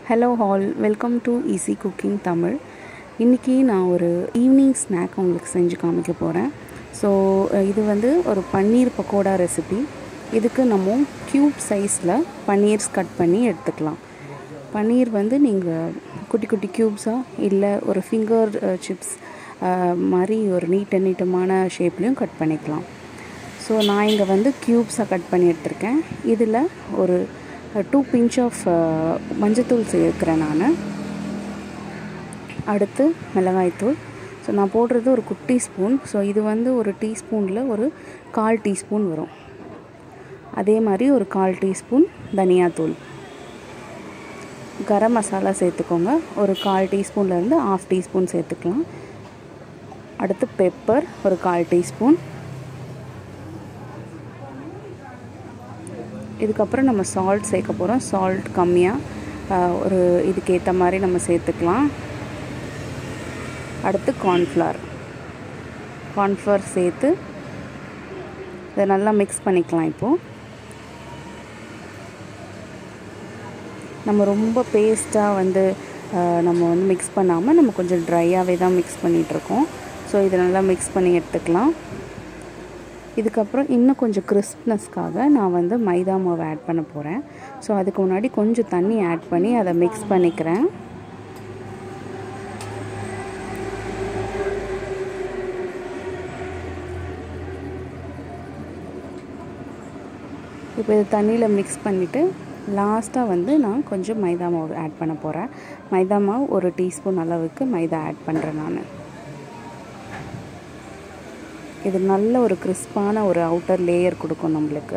hello all welcome to easy cooking Tamil இன்றைக்கி நான் ஒரு ஈவினிங் ஸ்நாக் உங்களுக்கு செஞ்சு காமிக்க போகிறேன் ஸோ இது வந்து ஒரு பன்னீர் பக்கோடா ரெசிபி இதுக்கு நம்ம க்யூப் சைஸில் பன்னீர்ஸ் கட் பண்ணி எடுத்துக்கலாம் பன்னீர் வந்து நீங்கள் குட்டி குட்டி க்யூப்ஸாக இல்லை ஒரு ஃபிங்கர் சிப்ஸ் மாதிரி ஒரு நீட்ட நீட்டமான ஷேப்லேயும் கட் பண்ணிக்கலாம் ஸோ நான் இங்கே வந்து க்யூப்ஸாக கட் பண்ணி எடுத்திருக்கேன் இதில் ஒரு டூ பிஞ்ச் ஆஃப் மஞ்சத்தூள் சேர்க்குறேன் நான் அடுத்து மிளகாய்த்தூள் ஸோ நான் போடுறது ஒரு குட்டி ஸ்பூன் ஸோ இது வந்து ஒரு டீஸ்பூனில் ஒரு கால் டீஸ்பூன் வரும் அதே மாதிரி ஒரு கால் டீஸ்பூன் தனியாத்தூள் கரம் மசாலா சேர்த்துக்கோங்க ஒரு கால் டீஸ்பூன்லேருந்து ஆஃப் டீஸ்பூன் சேர்த்துக்கலாம் அடுத்து பெப்பர் ஒரு கால் டீஸ்பூன் இதுக்கப்புறம் நம்ம சால்ட் சேர்க்க போகிறோம் சால்ட் கம்மியாக ஒரு இதுக்கு ஏற்ற மாதிரி நம்ம சேர்த்துக்கலாம் அடுத்து கார்ன்ஃப்ளவர் கார்ன்ஃப்ளவர் சேர்த்து இதை நல்லா மிக்ஸ் பண்ணிக்கலாம் இப்போது நம்ம ரொம்ப பேஸ்ட்டாக வந்து நம்ம வந்து மிக்ஸ் பண்ணாமல் நம்ம கொஞ்சம் ட்ரையாகவே தான் மிக்ஸ் பண்ணிகிட்ருக்கோம் ஸோ இதை நல்லா மிக்ஸ் பண்ணி எடுத்துக்கலாம் இதுக்கப்புறம் இன்னும் கொஞ்சம் கிறிஸ்ப்னஸ்க்காக நான் வந்து மைதா மாவு ஆட் பண்ண போகிறேன் ஸோ அதுக்கு முன்னாடி கொஞ்சம் தண்ணி ஆட் பண்ணி அதை மிக்ஸ் பண்ணிக்கிறேன் இப்போ இது தண்ணியில் மிக்ஸ் பண்ணிவிட்டு லாஸ்ட்டாக வந்து நான் கொஞ்சம் மைதா மாவு ஆட் பண்ண போகிறேன் மைதா மாவு ஒரு டீஸ்பூன் அளவுக்கு மைதா ஆட் பண்ணுறேன் நான் இது நல்ல ஒரு கிறிஸ்பான ஒரு அவுட்டர் லேயர் கொடுக்கும் நம்மளுக்கு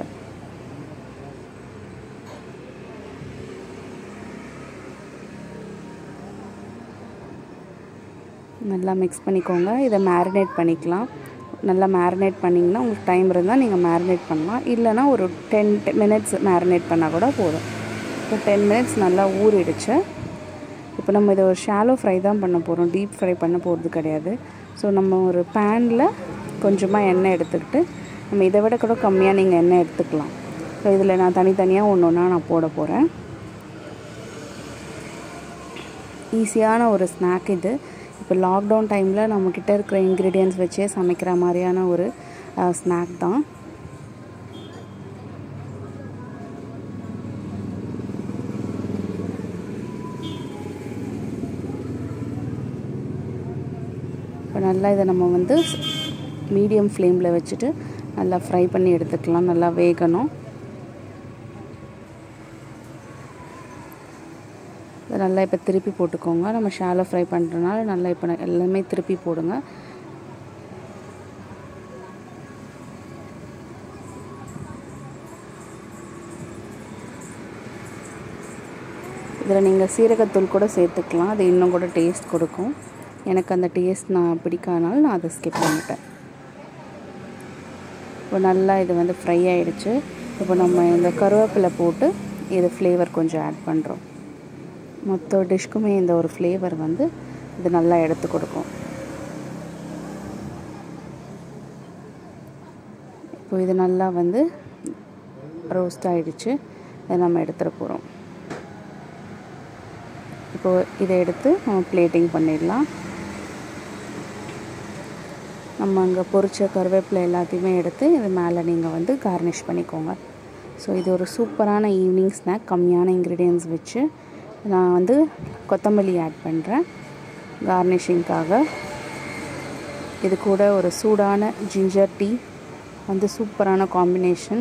நல்லா மிக்ஸ் பண்ணிக்கோங்க இதை மேரினேட் பண்ணிக்கலாம் நல்லா மேரினேட் பண்ணிங்கன்னா உங்களுக்கு டைம் இருந்தால் நீங்கள் மேரினேட் பண்ணலாம் இல்லைனா ஒரு டென் மினிட்ஸ் மேரினேட் பண்ணால் கூட போதும் இப்போ டென் மினிட்ஸ் நல்லா ஊறிடுச்சு இப்போ நம்ம இதை ஒரு ஷாலோ ஃப்ரை தான் பண்ண போகிறோம் டீப் ஃப்ரை பண்ண போகிறது கிடையாது ஸோ நம்ம ஒரு பேனில் கொஞ்சமாக எண்ணெய் எடுத்துக்கிட்டு நம்ம இதை விட கூட கம்மியாக நீங்கள் எண்ணெய் எடுத்துக்கலாம் ஸோ இதில் நான் தனித்தனியாக ஒன்று ஒன்றா நான் போட போகிறேன் ஈஸியான ஒரு ஸ்நாக் இது இப்போ லாக்டவுன் டைமில் நம்மக்கிட்ட இருக்கிற இன்க்ரீடியன்ஸ் வச்சே சமைக்கிற மாதிரியான ஒரு ஸ்நாக் தான் இப்போ நல்லா இதை நம்ம வந்து மீடியம் ஃப்ளேமில் வச்சுட்டு நல்லா ஃப்ரை பண்ணி எடுத்துக்கலாம் நல்லா வேகணும் இதை நல்லா இப்போ திருப்பி போட்டுக்கோங்க நம்ம ஷாலோ ஃப்ரை பண்ணுறதுனால நல்லா இப்போ எல்லாமே திருப்பி போடுங்க இதில் நீங்கள் சீரகத்தூள் கூட சேர்த்துக்கலாம் அது இன்னும் கூட டேஸ்ட் கொடுக்கும் எனக்கு அந்த டேஸ்ட் நான் பிடிக்காதனால நான் அதை ஸ்கிப் பண்ணிட்டேன் இப்போ நல்லா இது வந்து ஃப்ரை ஆகிடுச்சு இப்போ நம்ம இந்த கருவேப்பிலை போட்டு இது ஃப்ளேவர் கொஞ்சம் ஆட் பண்ணுறோம் மொத்த டிஷ்க்குமே இந்த ஒரு ஃப்ளேவர் வந்து இது நல்லா எடுத்து கொடுக்கும் இப்போ இது நல்லா வந்து ரோஸ்ட் ஆகிடுச்சு இதை நம்ம எடுத்துகிட்டு போகிறோம் இப்போது இதை எடுத்து நம்ம பிளேட்டிங் பண்ணிடலாம் நம்ம அங்கே பொரிச்ச கருவேப்பிலை எல்லாத்தையுமே எடுத்து இது மேலே நீங்கள் வந்து கார்னிஷ் பண்ணிக்கோங்க ஸோ இது ஒரு சூப்பரான ஈவினிங் ஸ்நாக் கம்மியான இன்க்ரீடியன்ஸ் வச்சு நான் வந்து கொத்தமல்லி ஆட் பண்ணுறேன் கார்னிஷிங்காக இது கூட ஒரு சூடான ஜிஞ்சர் டீ வந்து சூப்பரான காம்பினேஷன்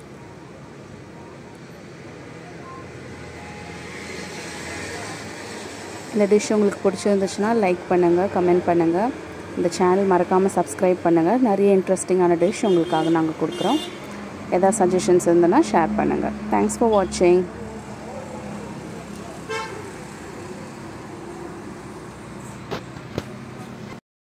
இந்த டிஷ் உங்களுக்கு பிடிச்சிருந்துச்சுன்னா லைக் பண்ணுங்கள் கமெண்ட் பண்ணுங்கள் இந்த சேனல் மறக்காமல் சப்ஸ்கிரைப் பண்ணுங்கள் நிறைய இன்ட்ரெஸ்டிங்கான டிஷ் உங்களுக்காக நாங்கள் கொடுக்குறோம் எதாவது சஜஷன்ஸ் இருந்ததுன்னா ஷேர் பண்ணுங்கள் தேங்க்ஸ் ஃபார் வாட்சிங்